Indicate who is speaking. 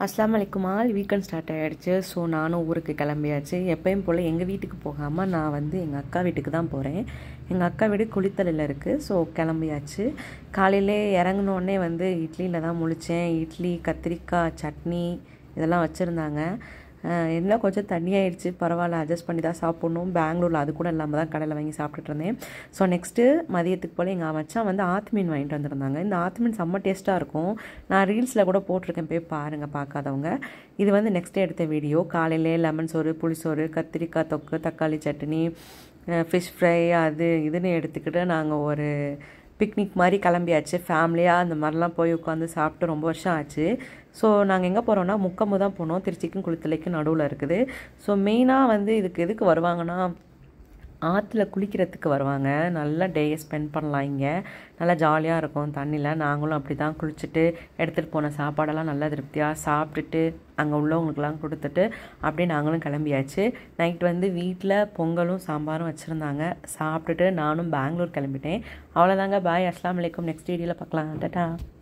Speaker 1: அஸ்லாம் வலைக்குமால் weekend start ஆகிடுச்சு ஸோ நானும் ஊருக்கு கிளம்பியாச்சு எப்பயும் போல் எங்கள் வீட்டுக்கு போகாமல் நான் வந்து எங்கள் அக்கா வீட்டுக்கு தான் போகிறேன் எங்கள் அக்கா வீடு குளித்தலையில் இருக்குது ஸோ கிளம்பியாச்சு காலையிலே இறங்கினோடனே வந்து இட்லியில் தான் முழித்தேன் இட்லி கத்திரிக்காய் சட்னி இதெல்லாம் வச்சுருந்தாங்க என்ன கொஞ்சம் தண்ணியாயிடுச்சு பரவாயில்ல அட்ஜஸ்ட் பண்ணி தான் சாப்பிட்ணும் பெங்களூரில் அது கூட இல்லாமல் தான் கடையில் வாங்கி சாப்பிட்டுட்டு இருந்தேன் ஸோ நெக்ஸ்ட்டு மதியத்துக்கு போல் எங்கள் மச்சான் வந்து ஆத்து மீன் வாங்கிட்டு வந்திருந்தாங்க இந்த ஆத்து மீன் செம்ம டேஸ்ட்டாக இருக்கும் நான் ரீல்ஸில் கூட போட்டிருக்கேன் போய் பாருங்கள் பார்க்காதவங்க இது வந்து நெக்ஸ்ட் எடுத்த வீடியோ காலையிலே லெமன் சோறு புளிசோறு கத்திரிக்காய் தொக்கு தக்காளி சட்னி ஃபிஷ் ஃப்ரை அது இதுன்னு எடுத்துக்கிட்டு நாங்கள் ஒரு பிக்னிக் மாதிரி கிளம்பியாச்சு ஃபேமிலியாக அந்த மாதிரிலாம் போய் உட்காந்து சாப்பிட்டு ரொம்ப வருஷம் ஆச்சு ஸோ நாங்கள் எங்கே போகிறோன்னா முக்கம்பு தான் போனோம் திருச்சிக்கும் குளித்தலைக்கும் நடுவில் இருக்குது ஸோ மெயினாக வந்து இதுக்கு எதுக்கு வருவாங்கன்னா ஆற்றுல குளிக்கிறதுக்கு வருவாங்க நல்லா டேயை ஸ்பெண்ட் பண்ணலாம் இங்கே நல்லா ஜாலியாக இருக்கும் தண்ணியில் நாங்களும் அப்படி தான் குளிச்சுட்டு எடுத்துகிட்டு போன சாப்பாடெல்லாம் நல்லா திருப்தியாக சாப்பிட்டுட்டு அங்கே உள்ளவங்களுக்குலாம் கொடுத்துட்டு அப்படியே நாங்களும் கிளம்பியாச்சு நைட் வந்து வீட்டில் பொங்கலும் சாம்பாரும் வச்சுருந்தாங்க சாப்பிட்டுட்டு நானும் பெங்களூர் கிளம்பிட்டேன் அவ்வளோதாங்க பாய் அஸ்லாம் வலைக்கம் நெக்ஸ்ட் வீடியோவில் பார்க்கலாம் டாட்டா